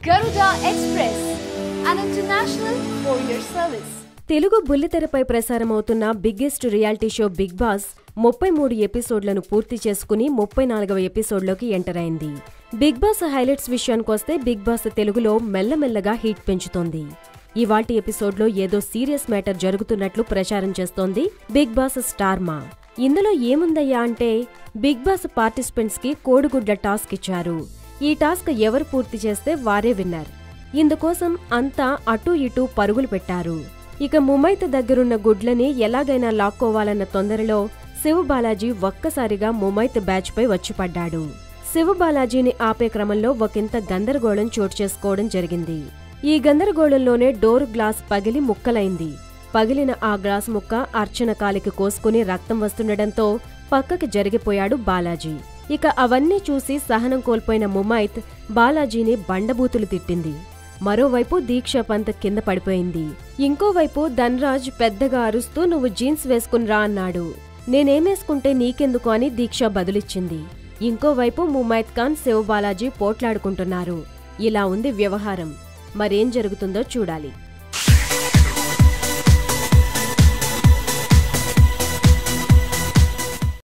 Garuda Express, an international courier service. తెలుగు బుల్లితెరపై ప్రసారమవుతున్న biggest reality show Bigg Boss ముప్పై మూడు ఎపిసోడ్లను పూర్తి చేసుకుని ముప్పై నాలుగవ ఎపిసోడ్లోకి ఎంటర్ అయింది బిగ్ బాస్ హైలైట్స్ విషయానికొస్తే బిగ్ బాస్ తెలుగులో మెల్లమెల్లగా హీట్ పెంచుతోంది ఇవాల్టి ఎపిసోడ్లో ఏదో సీరియస్ మ్యాటర్ జరుగుతున్నట్లు ప్రచారం చేస్తోంది బిగ్ బాస్ స్టార్మా ఇందులో ఏముందయ్యా అంటే బిగ్ బాస్ పార్టిసిపెంట్స్ కి కోడిగుడ్ల టాస్క్ ఇచ్చారు ఈ టాస్క్ ఎవరు పూర్తి చేస్తే వారే విన్నర్ ఇందుకోసం అంతా అటూ ఇటూ పరుగులు పెట్టారు ఇక ముమైత్ దగ్గరున్న గుడ్లని ఎలాగైనా లాక్కోవాలన్న తొందరలో శివబాలాజీ ఒక్కసారిగా ముమైత్ బ్యాచ్ పై వచ్చిపడ్డాడు శివబాలాజీని ఆపే క్రమంలో ఒకంత గందరగోళం చోటు చేసుకోవడం జరిగింది ఈ గందరగోళంలోనే డోర్ గ్లాస్ పగిలి ముక్కలైంది పగిలిన ఆ గ్లాస్ ముక్క అర్చన కాలికి కోసుకుని రక్తం వస్తుండటంతో పక్కకి జరిగిపోయాడు బాలాజీ ఇక అవన్నీ చూసి సహనం కోల్పోయిన ముమైత్ బాలాజీని బండబూతులు తిట్టింది మరోవైపు దీక్ష పంత్ కింద పడిపోయింది ఇంకోవైపు ధన్రాజ్ పెద్దగా అరుస్తూ నువ్వు జీన్స్ వేసుకునిరా అన్నాడు నేనేమేసుకుంటే నీకెందుకు అని దీక్ష బదులిచ్చింది ఇంకోవైపు ముమైత్ ఖాన్ శివబాలాజీ పోట్లాడుకుంటున్నారు ఇలా ఉంది వ్యవహారం మరేం జరుగుతుందో చూడాలి